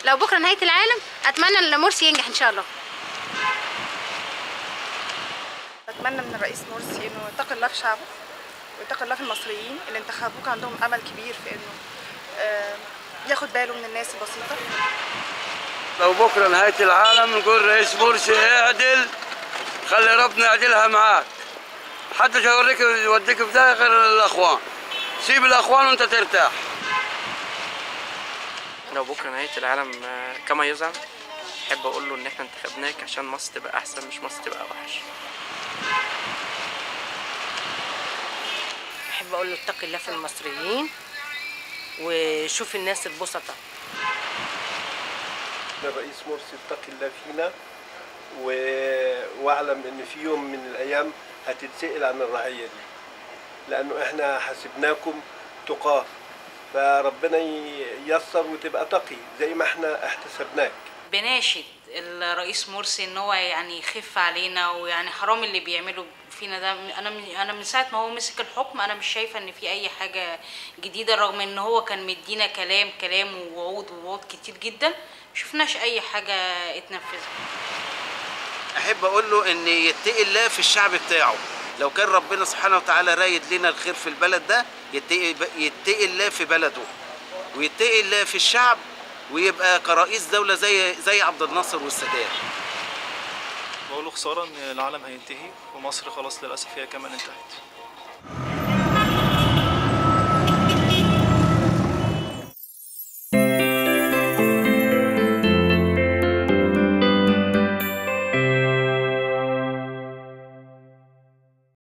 لو بكره نهايه العالم اتمنى ان مرسي ينجح ان شاء الله بتمنى من الرئيس مرسي انه يتقي الله في شعبه ويتقي الله في المصريين اللي انتخبوه كان عندهم امل كبير في انه آه، ياخد باله من الناس البسيطه لو بكره نهايه العالم نقول رئيس مرسي اعدل خلي ربنا يعدلها معاك محدش هيوريك يوديك في ده غير الاخوان سيب الاخوان وانت ترتاح لو بكره نهايه العالم آه، كما يزعم احب اقول له ان احنا انتخبناك عشان مصر تبقى احسن مش مصر تبقى وحش احب اقول له اتقي الله في المصريين وشوف الناس البسطة الرئيس مرسي اتقي الله فينا و... واعلم ان في يوم من الايام هتتسأل عن الرعية دي لانه احنا حسبناكم تقاه فربنا ي- ييسر وتبقى تقي زي ما احنا احتسبناك بناشد الرئيس مرسي ان هو يعني يخف علينا ويعني حرام اللي بيعمله فينا ده انا من انا من ساعه ما هو مسك الحكم انا مش شايفه ان في اي حاجه جديده رغم ان هو كان مدينا كلام كلام ووعود ووعود كتير جدا مشفناش اي حاجه اتنفذت احب اقول له ان يتقي الله في الشعب بتاعه لو كان ربنا سبحانه وتعالى رايد لنا الخير في البلد ده يتقي يتقي الله في بلده ويتقي الله في الشعب ويبقى كرئيس دولة زي زي عبد الناصر والسادات بقول له خساره ان العالم هينتهي ومصر خلاص للاسف هي كمان انتهت